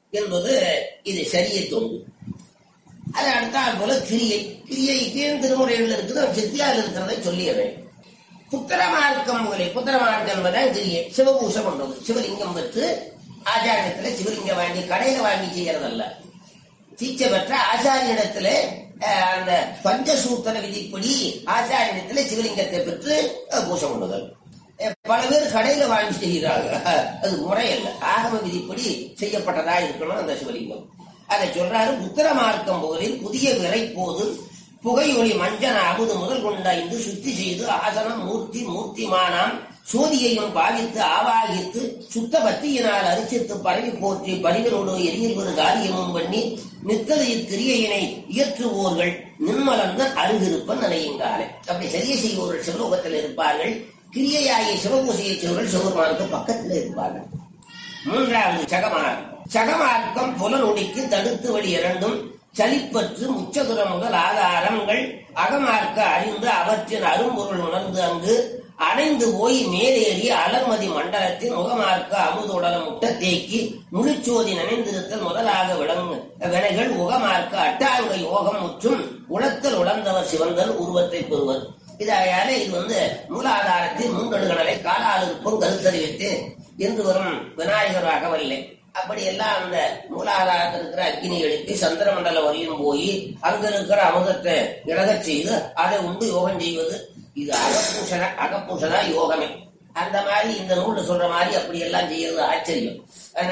என்பது இது சரிய தொண்டு அது அடுத்தால் போல கிரியை கிரியை கீழ் திருமுறைகள் இருக்குது சித்தியால் இருக்கிறதை சொல்லிடுறேன் புத்திர மார்க்கம் முதலில் புத்திர மார்க்கம் என்பதான் கிரியை சிவபூஷை கொண்டது சிவலிங்கம் பெற்று ஆச்சாரியத்துல சிவலிங்கம் வாங்கி கடையில வாங்கி செய்யறதல்ல தீட்சை பெற்ற ஆச்சாரியனிடத்துல அஹ், அந்த பஞ்சசூத்திர விதிப்படி ஆச்சாரியனிடத்துல சிவலிங்கத்தை பெற்று அஹ், பூசை கொண்டுதல் அஹ், பல பேர் கடையில வாங்கி செய்கிறாங்க அது முறையல்ல ஆகம விதிப்படி செய்யப்பட்டதா இருக்கணும் அந்த சிவலிங்கம் அதை சொல்றாரு உத்தர மார்க்கம் போதில் புதிய விரை போது புகை ஒளி மஞ்சன அமுது முதல் கொண்டாய்ந்து சுத்தி செய்து ஆசனம் மூர்த்தி மூர்த்திமானாம் சோதியையும் பாவித்து ஆவாகித்து சுத்த பக்தியினால் அரிசித்து பரவி போற்றி பரிவரோடு எரியில் ஒரு காரியமும் பண்ணி நித்தது இக்கிரியையினை இயற்றுவோர்கள் நின்மலர்ந்த அருகிருப்பன் நினையுங்காலே அப்படி சரியை செய்வோர்கள் சிவலோகத்தில் இருப்பார்கள் கிரியையாகிய சிவபூசையை செய்வர்கள் சிவபெருமானுக்கு பக்கத்தில் இருப்பார்கள் மூன்றாவது சகமார்க்கம் சகமார்க்கம் புலனொடிக்கு தடுத்து வழி இரண்டும் சலிப்பற்று முச்சதுர முதல் ஆதாரங்கள் அகமார்க்க அறிந்து அவற்றின் அரும்பொருள் உணர்ந்து அங்கு அணைந்து போய் மேலேறி அலர்மதி மண்டலத்தின் முகமார்க்க அமுதுடல முட்ட தேக்கி முழுச்சோதி நனைந்திருத்தல் முதலாக விளங்கு வினைகள் உகமார்க்க அட்டாங்க யோகம் முற்றும் உளத்தல் உணர்ந்தவர் சிவந்தல் உருவத்தை பெறுவர் இதாயால இது வந்து மூலாதாரத்தில் மூன்றடுகளை காலால் இருப்பும் கருத்தறிவித்து என்று வரும் விநாயகர் அகவல்லை அப்படி எல்லாம் அந்த மூலாதாரத்தில் இருக்கிற அக்னி எழுப்பி சந்திரமண்டல வரையும் போய் அங்க இருக்கிற அமுதத்தை இழகச் செய்து அதை உண்டு யோகம் செய்வது இது அகப்பூசண அகப்பூசணா யோகமே அந்த மாதிரி இந்த நூல்ல சொல்ற மாதிரி அப்படி எல்லாம் செய்யறது ஆச்சரியம்